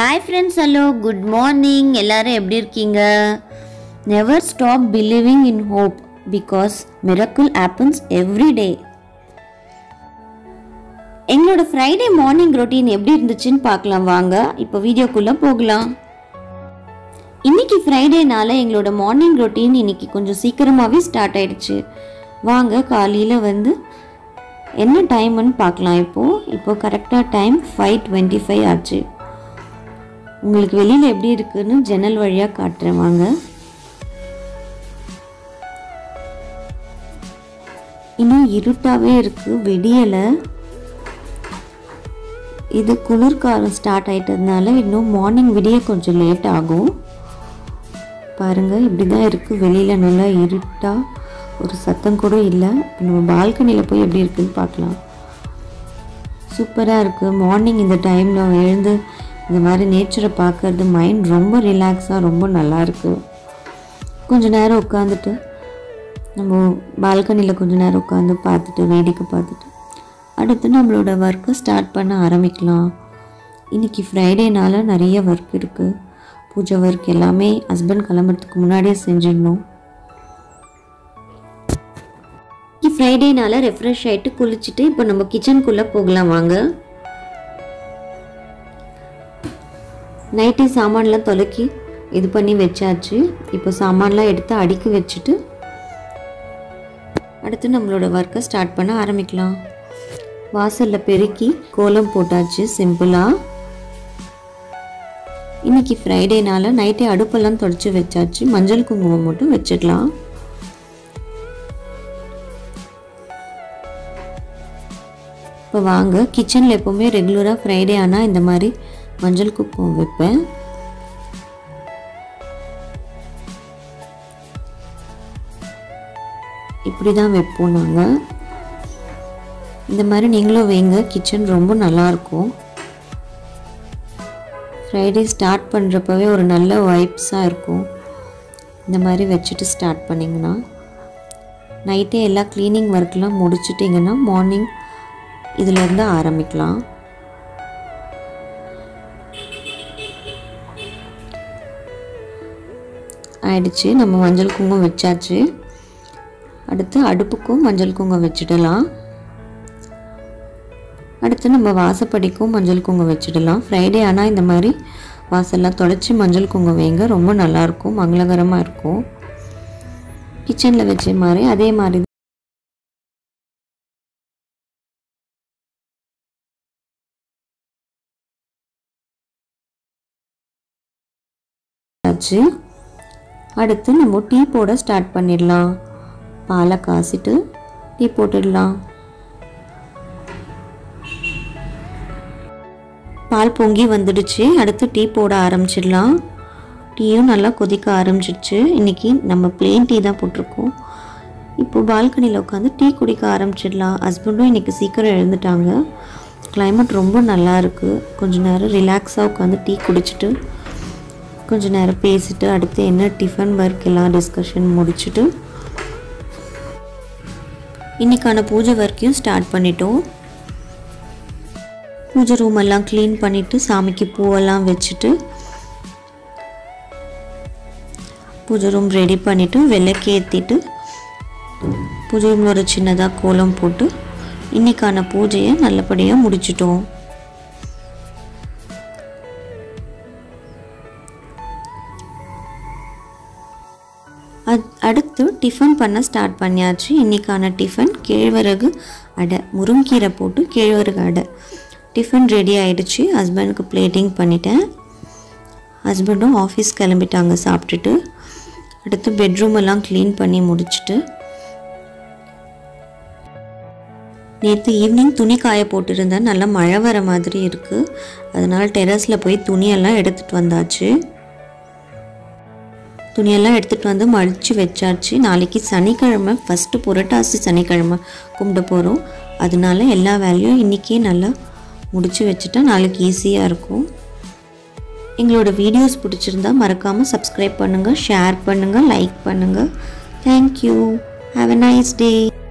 hi friends hello good morning எல்லாரும் எப்படி இருக்கீங்க never stop believing in hope because miracle happens every day எங்களோட Friday morning routine எப்படி இருந்துச்சுன்னு பார்க்கலாம் வாங்க இப்போ வீடியோக்குள்ளே போகலாம் இன்னைக்கு ஃப்ரைடேனால எங்களோட மார்னிங் ரொட்டீன் இன்னைக்கு கொஞ்சம் சீக்கிரமாகவே ஸ்டார்ட் ஆயிடுச்சு வாங்க காலையில் வந்து என்ன டைம்னு பார்க்கலாம் இப்போது இப்போ கரெக்டாக டைம் ஃபைவ் டுவெண்ட்டி ஃபைவ் ஆச்சு உங்களுக்கு வெளியில் எப்படி இருக்குன்னு ஜன்னல் வழியாக காட்டுறேன் வாங்க இன்னும் இருட்டாகவே இருக்குது வெடியலை இது குளிர்காலம் ஸ்டார்ட் ஆயிட்டதுனால இன்னும் மார்னிங் விடிய கொஞ்சம் லேட் ஆகும் பாருங்கள் இப்படி தான் இருக்குது வெளியில் நல்லா இருட்டாக ஒரு சத்தம் கூட இல்லை இப்போ நம்ம பால்கனியில் போய் எப்படி இருக்குன்னு பார்க்கலாம் சூப்பராக இருக்குது மார்னிங் இந்த டைமில் எழுந்து இந்த மாதிரி நேச்சரை பார்க்கறது மைண்ட் ரொம்ப ரிலாக்ஸாக ரொம்ப நல்லா இருக்கு கொஞ்ச நேரம் உட்காந்துட்டு நம்ம பால்கனியில் கொஞ்ச நேரம் உட்காந்து பார்த்துட்டு வேடிக்கை பார்த்துட்டு அடுத்து நம்மளோட ஒர்க்கை ஸ்டார்ட் பண்ண ஆரம்பிக்கலாம் இன்றைக்கி ஃப்ரைடேனால நிறைய ஒர்க் இருக்குது பூஜை ஒர்க் எல்லாமே ஹஸ்பண்ட் கிளம்புறதுக்கு முன்னாடியே செஞ்சிடணும் இன்னைக்கு ஃப்ரைடேனால ரெஃப்ரெஷ் ஆகிட்டு குளிச்சுட்டு இப்போ நம்ம கிச்சனுக்குள்ளே போகலாம் வாங்க நைட்டே சாமான்லாம் தொலைக்கி இது பண்ணி வச்சாச்சு இப்போ சாமான்லாம் எடுத்து அடுக்கி வச்சுட்டு அடுத்து நம்மளோட ஒர்க்கை ஸ்டார்ட் பண்ண ஆரம்பிக்கலாம் வாசலில் பெருக்கி கோலம் போட்டாச்சு சிம்பிளாக இன்னைக்கு ஃப்ரைடேனால நைட்டே அடுப்பெல்லாம் தொடச்சி வச்சாச்சு மஞ்சள் குங்குமம் மட்டும் வச்சிடலாம் இப்போ வாங்க கிச்சனில் எப்போவுமே ரெகுலராக ஃப்ரைடே ஆனால் இந்த மாதிரி மஞ்சள் குங்குமம் வைப்பேன் இப்படி தான் வைப்போம் நாங்கள் இந்த மாதிரி நீங்களும் வைங்க கிச்சன் ரொம்ப நல்லாயிருக்கும் ஃப்ரைடே ஸ்டார்ட் பண்ணுறப்பவே ஒரு நல்ல வைப்ஸாக இருக்கும் இந்த மாதிரி வச்சுட்டு ஸ்டார்ட் பண்ணிங்கன்னா நைட்டே எல்லா க்ளீனிங் ஒர்க்லாம் முடிச்சிட்டிங்கன்னா மார்னிங் இதிலேருந்து ஆரம்பிக்கலாம் ஆயிடுச்சு நம்ம மஞ்சள் குங்குமம் வச்சாச்சு அடுத்து அடுப்புக்கும் மஞ்சள் குங்குமம் வச்சிடலாம் அடுத்து நம்ம வாசப்படிக்கும் மஞ்சள் குங்குமம் வச்சிடலாம் ஃப்ரைடே ஆனால் இந்த மாதிரி வாசல்லாம் தொடச்சி மஞ்சள் குங்குமம் வைங்க ரொம்ப நல்லாயிருக்கும் மங்களகரமாக இருக்கும் கிச்சனில் வச்ச மாதிரி அதே மாதிரி ஆச்சு அடுத்து நம்ம டீ போட ஸ்டார்ட் பண்ணிடலாம் பாலை காசிட்டு டீ போட்டுடலாம் பால் பொங்கி வந்துடுச்சு அடுத்து டீ போட ஆரம்பிச்சிடலாம் டீயும் நல்லா கொதிக்க ஆரம்பிச்சிடுச்சு இன்றைக்கி நம்ம பிளெயின் டீ தான் போட்டிருக்கோம் இப்போ பால்கனியில் உட்காந்து டீ குடிக்க ஆரம்பிச்சிடலாம் ஹஸ்பண்டும் இன்றைக்கி சீக்கிரம் எழுந்துட்டாங்க கிளைமேட் ரொம்ப நல்லா இருக்குது கொஞ்ச நேரம் ரிலாக்ஸாக உட்காந்து டீ குடிச்சிட்டு கொஞ்ச நேரம் பேசிட்டு அடுத்து என்ன டிஃபன் ஒர்க் எல்லாம் டிஸ்கஷன் முடிச்சுட்டு இன்றைக்கான பூஜை ஒர்க்கையும் ஸ்டார்ட் பண்ணிட்டோம் பூஜை ரூம் எல்லாம் க்ளீன் பண்ணிவிட்டு சாமிக்கு பூவெல்லாம் வச்சுட்டு பூஜை ரூம் ரெடி பண்ணிவிட்டு விளக்கு ஏற்றிட்டு பூஜை ரூமில் ஒரு சின்னதாக கோலம் போட்டு இன்றைக்கான பூஜையை நல்லபடியாக முடிச்சிட்டோம் அத் அடுத்து டிஃபன் பண்ண ஸ்டார்ட் பண்ணியாச்சு இன்றைக்கான டிஃபன் கேழ்வரகு அடை முருங்கீரை போட்டு கேழ்வரகு அடை டிஃபன் ரெடி ஆயிடுச்சு ஹஸ்பண்டுக்கு பிளேட்டிங் பண்ணிட்டேன் ஹஸ்பண்டும் ஆஃபீஸ் கிளம்பிட்டாங்க சாப்பிட்டுட்டு அடுத்து பெட்ரூம் எல்லாம் க்ளீன் பண்ணி முடிச்சுட்டு நேற்று ஈவினிங் துணி காய போட்டிருந்தேன் நல்லா மழை வர மாதிரி இருக்குது அதனால் டெரஸில் போய் துணியெல்லாம் எடுத்துகிட்டு வந்தாச்சு துணியெல்லாம் எடுத்துகிட்டு வந்து மடித்து வச்சாச்சு நாளைக்கு சனிக்கிழமை ஃபஸ்ட்டு புரட்டாசி சனிக்கிழமை கும்பிட போகிறோம் அதனால எல்லா வேலையும் இன்றைக்கே நல்லா முடித்து வச்சுட்டா நாளைக்கு ஈஸியாக இருக்கும் எங்களோட வீடியோஸ் பிடிச்சிருந்தா மறக்காமல் சப்ஸ்கிரைப் பண்ணுங்கள் ஷேர் பண்ணுங்கள் லைக் பண்ணுங்கள் thank you have a nice day